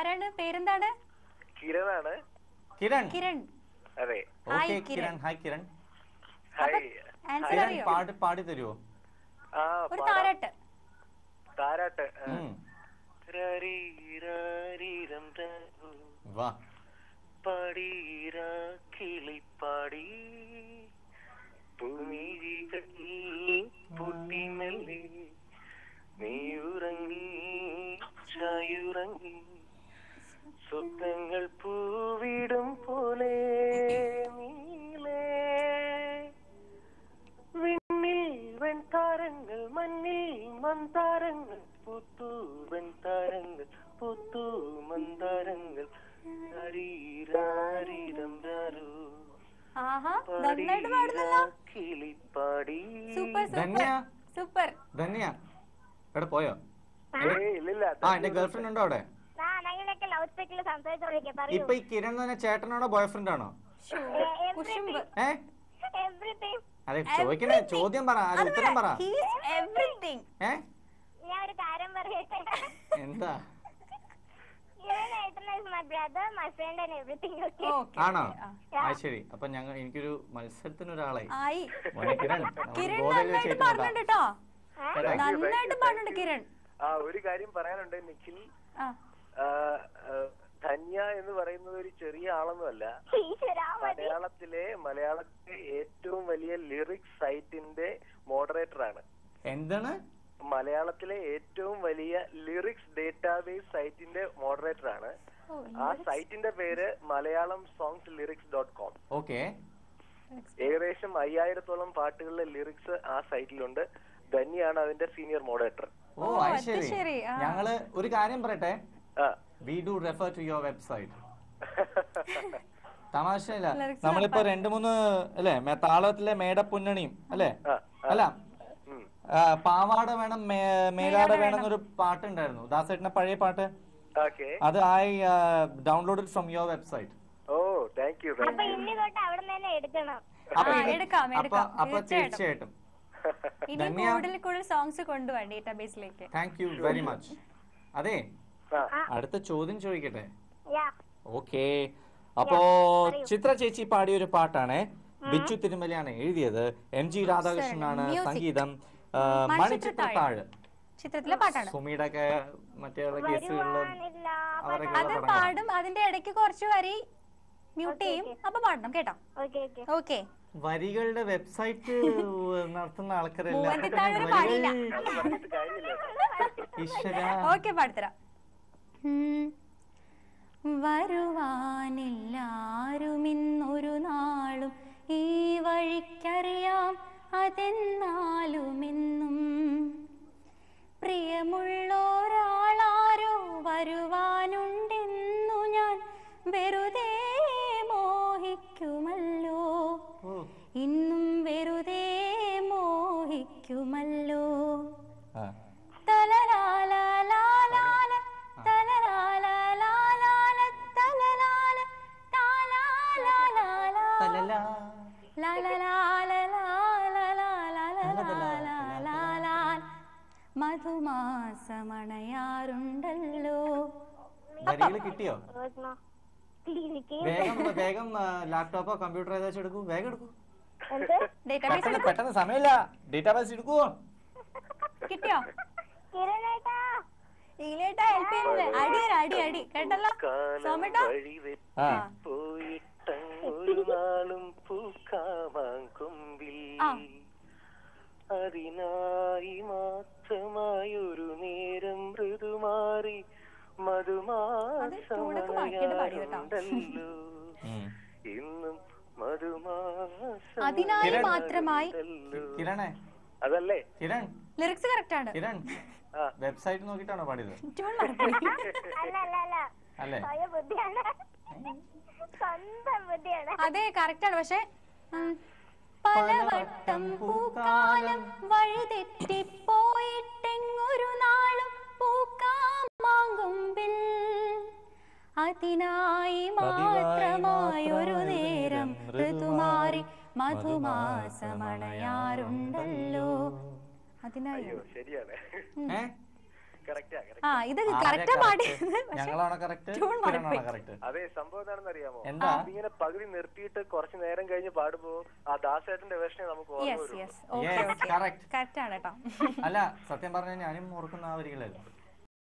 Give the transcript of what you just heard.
ആരാണ് പേരെന്താണ് കിരണാണ് കിരൺ കിരൺ അതെ hi, okay Kiran. Kiran hi Kiran hi answer Kiran അറിയോ പാട്ട് പാടി തരുമോ ആ ഒരു പാടാം. താരാട്ട് താരാട്ട് ആ. ഉം. രരീരാരീരം തരൂ, വാ പാടീരാ കിളിപ്പാടി ഭൂമികൾ പൊട്ടിമെല്ലെ നീയുറങ്ങി ചായുറങ്ങി സ്വപ്നങ്ങൾ പൂവിടും പോലെ നീലേ വിണ്ണിൽ വെൺതാരങ്ങൾ മഞ്ഞിൽ മന്താരങ്ങൾ പുത്തു വെൺതാരങ്ങൾ പുത്തു മന്താരങ്ങൾ ഹരീരാരീരം രാരൂ ആഹാ നന്നായിട്ട് പാടുന്നല്ലോ കിളിപ്പാടി super Dhanya super super Dhanya എവിടെ പോയോ ഏയ്, ഇല്ലില്ല ആ എന്റെ ഗേൾഫ്രണ്ട് ഉണ്ടോ അവിടെ ആ ഞങ്ങളൊക്കെ ലൗഡ് സ്പീക്കറിൽ സംസാരിച്ചോണ്ടിരിക്കുക പറയൂ ഇപ്പൊ ഈ കിരൺ എന്ന് പറഞ്ഞ ചേട്ടനാണോ ബോയ് ഫ്രണ്ട് ആണോ കുശുമ്പ് ഏ എവറിഥിങ് അതെ ചോദിക്കണേ ചോദ്യം പറ അത് ഉത്തരം പറ എവറിങ് ഏ ഞാൻ ഒരു കാര്യം പറയട്ടെ എന്താ my brother my friend and everything okay okay ആണോ ആ ശരി അപ്പൊ ഞങ്ങൾ എനിക്കൊരു മത്സരത്തിന് ഒരാളായി ആയി മോനെ കിരൺ നമുക്ക് കിരൺ ഗോതയിൽ നന്നായിട്ട് വെച്ച് പാടുന്നുണ്ട് കേട്ടോ കേട്ടോ? നന്നായിട്ട് പാടുന്നുണ്ട് കിരൺ ആ ഒരു കാര്യം പറയാനുണ്ട് നിഖിൽ ആ ആ, ആ, ധന്യ എന്ന് പറയുന്നത് ഒരു ചെറിയ ആളൊന്നുമല്ല ഈശ്വരാ മതി മലയാളത്തിലെ മലയാളത്തിലെ ഏറ്റവും വലിയ ലിറിക്സ് സൈറ്റിന്റെ മോഡറേറ്റർ ആണ് എന്താണ് മലയാളത്തിലെ ഏറ്റവും വലിയ ലിറിക്സ് ഡേറ്റാബേസ് സൈറ്റിന്റെ മോഡറേറ്റർ ആണ് ഓ, ആ സൈറ്റിന്റെ പേര് Malayalam songs lyrics dot com okay ഏകദേശം അയ്യായിരത്തോളം പാട്ടുകളിലെ ലിറിക്സ് ആ സൈറ്റിലുണ്ട് ധന്യാണ് അതിന്റെ സീനിയർ മോഡറേറ്റർ ഓ ഓ, അത് അത് ശരി ശരി, ആ. ഞങ്ങള് ഒരു കാര്യം പറയട്ടെ ആ we do refer to your website തമാശയില്ല Lyrics നമ്മളിപ്പോ രണ്ട് മൂന്ന് അല്ലെ മേ- താളത്തിലെ മേടപ്പൊന്നണിയും അല്ലെ ആ, അല്ല ഉം. ആ, പാവാട വേണം മേ- മേലാട വേണം എന്നൊരു പാട്ടുണ്ടായിരുന്നു ദാസേട്ടന്റെ പഴയ പാട്ട് ഓക്കെ അത് I download from your website ഓ താങ്ക് യു അപ്പൊ ഇനി തൊട്ട് അവിടെ നിന്ന് തന്നെ എടുക്കണം അപ്പൊ ആ, ഇത്- എടുക്കാം, അപ്പൊ എടുക്കാം. അപ്പൊ തീർച്ചയായിട്ടും. തീർച്ചയായിട്ടും ഇനി ധന്യ. കൂടുതൽ കൂടുതൽ സോങ്സ് കൊണ്ടുപോവാ ഡേറ്റാബേസിലേക്ക് താങ്ക് യു വെരി മച്ച് അതെ ആ അടുത്ത ചോദ്യം ചോദിക്കട്ടെ യാ ഓക്കേ അപ്പോ ചിത്ര ചേച്ചി പാടിയ ഒരു പാട്ടാണ് ബിച്ചു തിരുമലയാണ് എഴുതിയത് എം ജി രാധാകൃഷ്ണനാണ് Music. സംഗീതം ആ, മണിച്ചിത്രത്താഴ്. മണിച്ചിത്രത്താഴ് ചിത്രത്തിലെ പാട്ടാണ് സുമിയുടെ ഒക്കെ മറ്റേ കേസുകളിലും വരുവാനില്ല അവരൊക്കെ അത് പടങ്ങളാണ്. പാടും അതിന്റെ ഇടയ്ക്ക് കുറച്ച് വരി മ്യൂട്ട് ചെയ്യും അപ്പൊ പാടണം കേട്ടോ ഓക്കെ ഓക്കെ ഓക്കെ വരികളുടെ വെബ്സൈറ്റ് നടത്തുന്ന ആൾക്കാരെല്ലാം മൂവന്തിത്താഴ് പാടില്ല. പറഞ്ഞിട്ട് കാര്യമില്ല ഈശ്വര ഓക്കെ പാടിത്തരാം ഉം. വരുവാനില്ലാരുമിന്നൊരു നാളും ഈ വഴിക്കറിയാം അതെന്നാലുമെന്നും പ്രിയമുള്ളൊരാളാരോ വരുവാനുണ്ടെന്നു ഞാൻ വെറുതെ മോഹിക്കുമല്ലോ ഓ, ഇന്നും വെറുതെ മോഹിക്കുമല്ലോ ആ. തലലാലാലാലാല, തലലാലാലാലാല, തലലാല, താലാലാലാലാ. തലലാ. ലാലാലാലാലാലാലാലാലാലാലാ. മധുമാസമണയാറുണ്ടല്ലോ വരികൾ കിട്ടിയോ ക്ലിനിക്ക് വേഗം വേഗം ലാപ്ടോപ്പോ കമ്പ്യൂട്ടർ ഏതാ എടുക്കൂ വേഗം എടുക്കൂ എന്ത് ഡേറ്റാബേസ് പെട്ടെന്ന് പെട്ടെന്ന് സമയമില്ല ഡേറ്റാബേസ് എടുക്കൂ കിട്ടിയോ കിരണേട്ടാ ഇതിലേട്ടാ ഹെൽപ്പ് ചെയ്യുന്നത് അടി തരാം, അടി അടി കേട്ടല്ലോ കാലം സോമേട്ടോ വഴി ആ. പോയിട്ടൊരു നാളും പൂക്കാമാൻ കൊമ്പിൽ ആ. അതിനായി മാത്രമായി ഒരു നേരം മൃദുമാറി അത് ടൂണൊക്കെ മാറ്റിയിട്ട് പാടി കേട്ടോ. മധുമാസമണയാറുണ്ടല്ലോ ഉം. ഇന്നും മധുമാസം അതിനായി കിരൺ. മാത്രമായി കിരണേ അതല്ലേ കിരൺ ലിറിക്സ് കറക്റ്റ് ആണ് കിരൺ ആ. വെബ്സൈറ്റ് നോക്കിയിട്ടാണോ പാടിയത് അല്ല ട്യൂൺ മറന്നുപോയി അല്ല അല്ല അല്ലേ സ്വയം ബുദ്ധിയാണ് സ്വന്തം ബുദ്ധിയാണ് അതെ കറക്റ്റ് ആണ് പക്ഷെ ഉം, പലവട്ടം പൂക്കാലം വഴിതെറ്റിപ്പോയിട്ടെങ്ങൊരു നാളും പൂക്കാം മാങ്കൊമ്പിൽ അതിനായി മാത്രമായി ഒരു നേരം ഋതുമാറി മധുമാസമണയാറുണ്ടല്ലോ അതിനായി അയ്യോ ശരിയാണ് ഏ കറക്റ്റാ ആ ഇത് കറക്റ്റാ പാടിയത് പക്ഷെ ഞങ്ങളാണോ കറക്റ്റ് tune മാറിപ്പോയി. കറക്റ്റ് അതെ സംഭവം എന്താണെന്ന് അറിയാമോ എന്താ? ഇങ്ങനെ പകുതി നിർത്തിയിട്ട് കുറച്ച് നേരം കഴിഞ്ഞ് പാടുമ്പോ ആ ദാസേട്ടന്റെ വേഷനെ നമുക്ക് ഓർമ്മ യെസ് വരും yes okay Yes, okay correct. Correct ആണ് കേട്ടോ അല്ല സത്യം പറഞ്ഞാൽ ഞാനും ഓർക്കുന്ന ആ വരികളായിരുന്നു